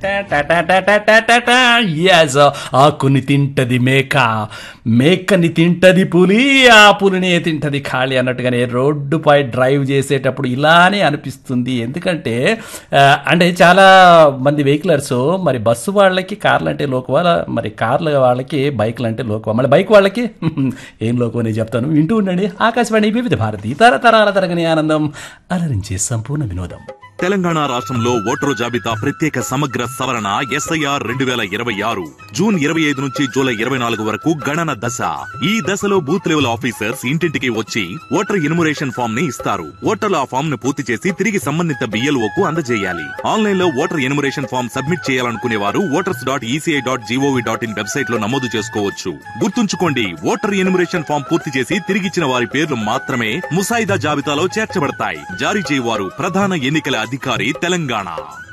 Yes, ఆకుని తింటది మేక మేకని తింటది పులి ఆ పులినే తింటది ఖాళీ అన్నట్టుగానే రోడ్డుపై డ్రైవ్ చేసేటప్పుడు ఇలానే అనిపిస్తుంది ఎందుకంటే ఆ, అంటే చాలా మంది వెహికలర్స్ మరి బస్సు వాళ్ళకి కార్లు అంటే లోకువా మరి కార్ల వాళ్ళకి బైక్లు అంటే లోకువా మళ్ళీ బైక్ వాళ్ళకి ఏం లోకో నేను చెప్తాను వింటూ ఉండండి ఆకాశవాణి వివిధ భారతి తరతరాల తరగని ఆనందం అలరించే సంపూర్ణ వినోదం తెలంగాణ రాష్ట్రంలో ఓటరు జాబితా ప్రత్యేక సమగ్ర సవరణ ఎస్ఐఆర్ రెండు వేల ఇరవై ఆరు జూన్ ఇరవై ఐదు నుంచి జూలై ఇరవై నాలుగు వరకు గణన దశ ఈ దశలో బూత్ లెవెల్ ఆఫీసర్స్ ఇంటింటికి వచ్చి ఓటర్ ఇన్మురేషన్ ఫామ్ ని ఇస్తారు ఓటర్లు ఆ ఫామ్ ను పూర్తి చేసి తిరిగి సంబంధిత బిఎల్ఓ కు అందజేయాలి ఆన్లైన్ లో ఓటర్ ఇన్మురేషన్ ఫామ్ సబ్మిట్ చేయాలనుకునే వారు voters dot ECI dot gov dot in website లో నమోదు చేసుకోవచ్చు గుర్తుంచుకోండి ఓటర్ ఇన్మురేషన్ ఫామ్ పూర్తి చేసి తిరిగిచ్చిన వారి పేర్లు మాత్రమే ముసాయిదా జాబితాలో చేర్చబడతాయి జారీ చేయవారు ప్రధాన ఎన్నికల అధికారి తెలంగాణ